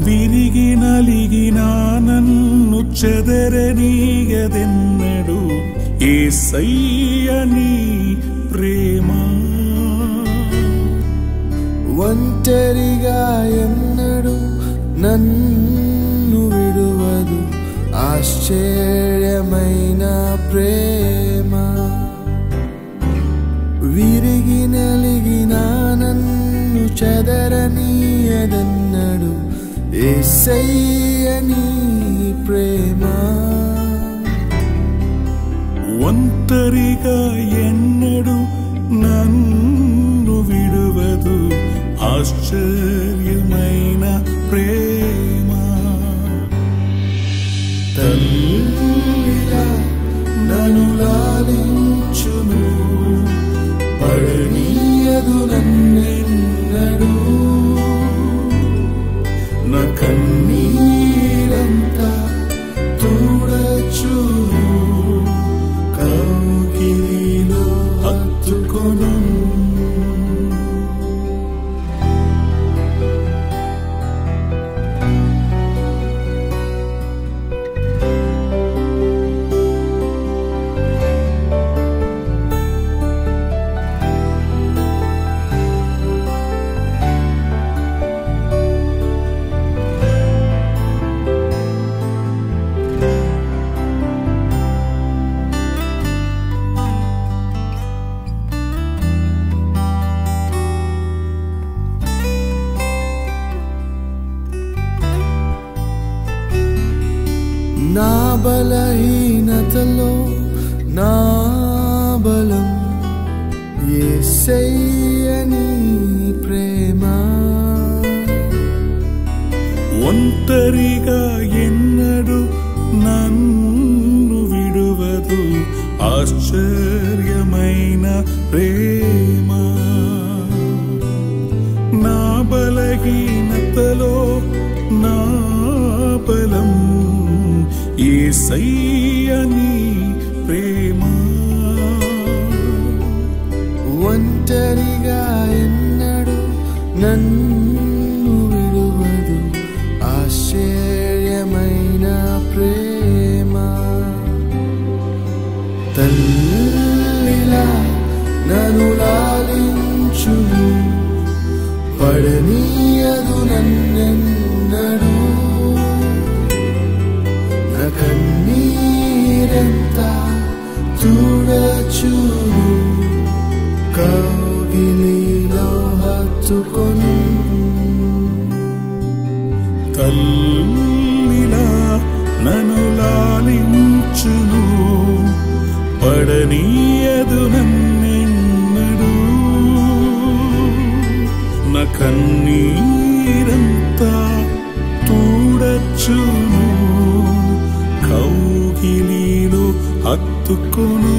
విరిగి నలిగిన నన్ను చెదరనీయదెన్నడు ఏసయ్యని ప్రేమ ఒంటరిగా ఎన్నడు నన్ను విడువదు ఆశ్చర్యమైన ప్రేమ విరిగి నలిగిన నన్ను చెదరనీయదన్నడు ఏసయ్యని ప్రేమ ఒంటరిగా ఎన్నడు నన్ను విడువదు ఆశ్చర్యమైన ప్రేమ తల్లిలా నన్ను లాలించును పడనీయదు నన్నెన్నడు నా కన్నీరంతా తూడచు కౌగిలిలో హత్తుకొను నా బలహీనతలో నా బలం యేసయ్యని ప్రేమ ఒంటరిగా ఎన్నడు నన్ను విడువదు ఆశ్చర్యమైన ప్రేమ నా బలహీనతలో నా బలం ఏసయ్యని ప్రేమ ఒంటరిగా ఎన్నడు నన్ను విడువదు ఆశ్చర్యమైన ప్రేమ తల్లిలా నన్ను లాలించును పడనీయదు నన్నెన్నడు నా కన్నీరంతా చూడచును కౌగిలిలో హత్తుకొను తల్లిలా నన్ను లాలించును పడనీయదు నన్నెన్నడు నా కన్నీరంతా తూడచ్చును కౌగిలీలో హత్తుకొను